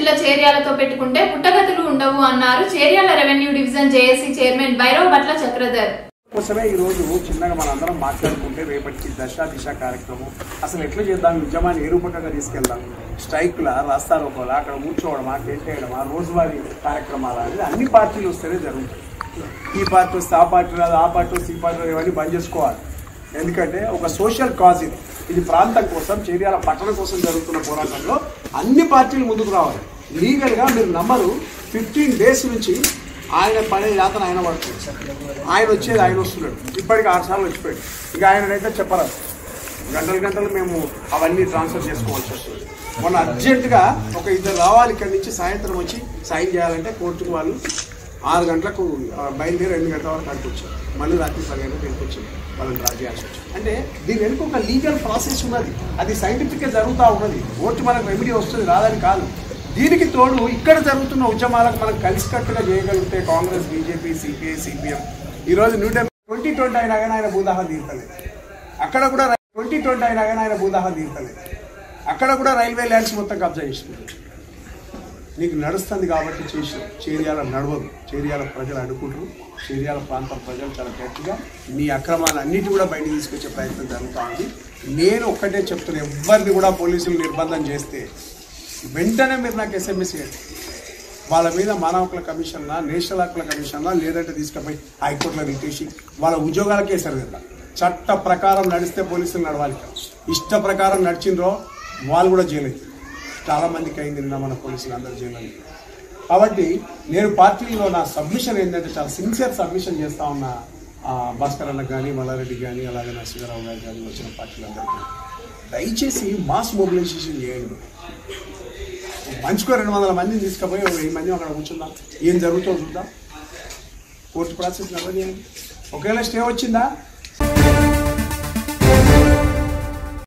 జిల్లా చేర్యాలతో పెట్టుకుంటే పుట్టగతులు ఉండవు అన్నారు Cheryal revenue division JAC chairman Bhairav Bhatla Chakradhar కోసమే ఈ రోజు చిన్నగా మనందరం మాట్లాడుకుంటే రేపటికి దశ దిశ కార్యక్రమం అసలు ఎట్లా చేద్దాం ఉద్యమాన్ని ఏ రూపకంగా తీసుకెళ్దాం స్ట్రైక్లా రాస్తా రోకోలా అక్కడ కూర్చోవడమా కేటేయడమా రోజువారీ కార్యక్రమాలు అనేది అన్ని పార్టీలు వస్తేనే జరుగుతాయి ఈ పార్టీ వస్తే ఆ పార్టీ రాదు ఆ పార్టీ వస్తే ఈ పార్టీ రాదు ఇవన్నీ బంద్ చేసుకోవాలి ఎందుకంటే ఒక సోషల్ కాజ్ ఇది ఇది ప్రాంతం కోసం చేరియాల పట్టణం కోసం జరుగుతున్న పోరాటంలో అన్ని పార్టీలు ముందుకు రావాలి లీగల్గా మీరు నమ్మరు ఫిఫ్టీన్ డేస్ నుంచి ఆయన పడే యాతన ఆయన పడుతుంది ఆయన వచ్చేది ఆయన వస్తున్నాడు ఇప్పటికి ఆరు సార్లు వచ్చిపోయాడు ఇక ఆయననైతే చెప్పరాదు గంటలు గంటలు మేము అవన్నీ ట్రాన్స్ఫర్ చేసుకోవాల్సి వస్తుంది మొన్న అర్జెంటుగా ఒక ఇద్దరు రావాలి ఇక్కడి నుంచి సాయంత్రం వచ్చి సైన్ చేయాలంటే కోర్టుకు వాళ్ళు ఆరు గంటలకు ఆ, బయలుదేరి రెండు గంటల వరకు అక్కడికి వచ్చారు మళ్ళీ రాత్రి పది గంటలకు ఇంటికి వచ్చి వాళ్ళని డ్రా చేయాల్సి వచ్చింది అంటే దీని వెనుక ఒక లీగల్ ప్రాసెస్ ఉన్నది అది సైంటిఫిక్గా జరుగుతూ ఉన్నది కోర్టు మనకు రెమెడీ వస్తుంది రాదని కాదు దీనికి తోడు ఇక్కడ జరుగుతున్న ఉద్యమాలకు మనం కలిసికట్టుగా చేయగలిగితే కాంగ్రెస్ బీజేపీ సిపిఐ సిపిఎం ఈ రోజు న్యూ ట్వంటీ ట్వంటీ అయినా కానీ ఆయన భూదాహం తీర్తలేదు అక్కడ కూడా ట్వంటీ ట్వంటీ అయినా కానీ ఆయన భూదాహం తీర్తలేదు అక్కడ కూడా రైల్వే ల్యాండ్స్ మొత్తం కబ్జా చేసినారు నీకు నడుస్తుంది కాబట్టి చేసిన చేరియాల నడవదు చేరియాల ప్రజలు అడుకుంటారు చేరియాల ప్రాంతం ప్రజలు చాలా గట్టిగా నీ అక్రమాలు అన్నిటి కూడా బయటకు తీసుకొచ్చే ప్రయత్నం జరుగుతూ ఉంది నేను ఒక్కటే చెప్తున్నా ఎవరిని కూడా పోలీసులు నిర్బంధం చేస్తే వెంటనే మీరు నాకు ఎస్ఎంఎస్ చేయండి వాళ్ళ మీద మానవ హక్కుల కమిషన్లా నేషనల్ హక్కుల కమిషన్లా లేదంటే తీసుకుపోయి హైకోర్టులో రిటేసి వాళ్ళ ఉద్యోగాలకే సరిదిద్దాం చట్ట ప్రకారం నడిస్తే పోలీసులు నడవాలి ఇష్ట ప్రకారం నడిచిండ్రో వాళ్ళు కూడా జైలు అవుతారు. చాలా మందికి అయింది నిన్న మన పోలీసులు అందరూ జైలు అయింది. కాబట్టి నేను పార్టీలో నా సబ్మిషన్ ఏంటంటే చాలా సిన్సియర్ సబ్మిషన్ చేస్తా ఉన్నా ఆ, భాస్కర్ అన్నకు కానీ మల్లారెడ్డి కానీ అలాగే నరసింహరావు గారు కానీ వచ్చిన పార్టీలందరికీ దయచేసి మాస్ మొబిలైజేషన్ చేయండి మంచుకో రెండు వందల మందిని తీసుకుపోయి ఒక వెయ్యి మంది అక్కడ కూర్చుందాం ఏం జరుగుతుందో చూద్దాం కోర్టు ప్రాసెస్ నెరవేయండి ఒకవేళ స్టే వచ్చిందా